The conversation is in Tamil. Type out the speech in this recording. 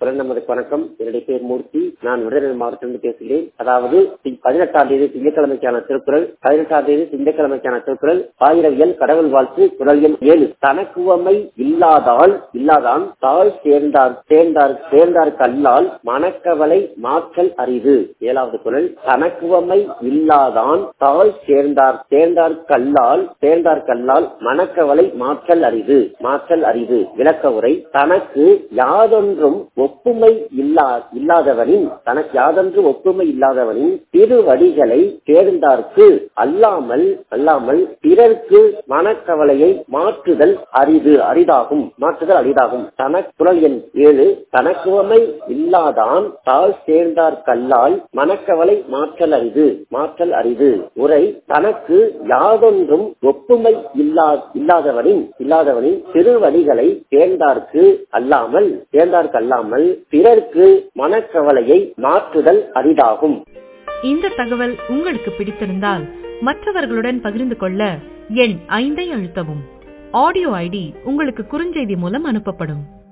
குரல் நமதுக்கு வணக்கம் என்னுடைய பேர் மூர்த்தி நான் விருதுநகர் மாவட்டத்திலிருந்து பேசுகிறேன் அதாவது தி- பதினெட்டாம் தேதி திங்கட்கிழமைக்கான திருக்குறள் பதினெட்டாம் தேதி திங்கட்கிழமைக்கான திருக்குறள் ஆயிரவியல் கடவுள் வாழ்த்து குரல் எண் ஏழு தனக்குவமை இல்லாதால் இல்லாதான் தாழ் சேர்ந்தார் சேர்ந்தார் சேர்ந்தார் கல்லால் மனக்கவலை மாற்றல் அரிது ஏழாவது குரல் தனக்குவமை இல்லாதான் தாழ் சேர்ந்தார் சேர்ந்தார் கல்லால் சேர்ந்தார் கல்லால் மனக்கவலை மாற்றல் அரிது மாற்றல் அரிது விளக்க உரை தனக்கு யாதொன்றும் ஒப்புமை இல்லா இல்லாதவனின் தனக்கு யாதொன்றும் ஒப்புமை இல்லாதவனின் திருவடிகளை தேர்ந்தார்க்கு அல்லாமல் அல்லாமல் பிறர்க்கு மனக்கவலையை மாற்றுதல் அரிது அரிதாகும் மாற்றுதல் அரிதாகும் தனக்கு குரல் எண் ஏழு தனக்குவமை இல்லாதான் தாழ் சேர்ந்தார் கல்லால் மனக்கவலை மாற்றல் அரிது மாற்றல் அரிது உரை தனக்கு யாதொன்றும் ஒப்புமை இல்லா இல்லாதவனின் இல்லாதவனின் திருவடிகளை தேர்ந்தார்க்கு அல்லாமல் தேர்ந்தார்க்கு அல்லாமல் பிறர்க்கு மனக்கவலையை மாற்றுதல் அரிதாகும் இந்த தகவல் உங்களுக்கு பிடித்திருந்தால் மற்றவர்களுடன் பகிர்ந்து கொள்ள எண் ஐந்தை அழுத்தவும் ஆடியோ ஐடி உங்களுக்கு குறுஞ்செய்தி மூலம் அனுப்பப்படும்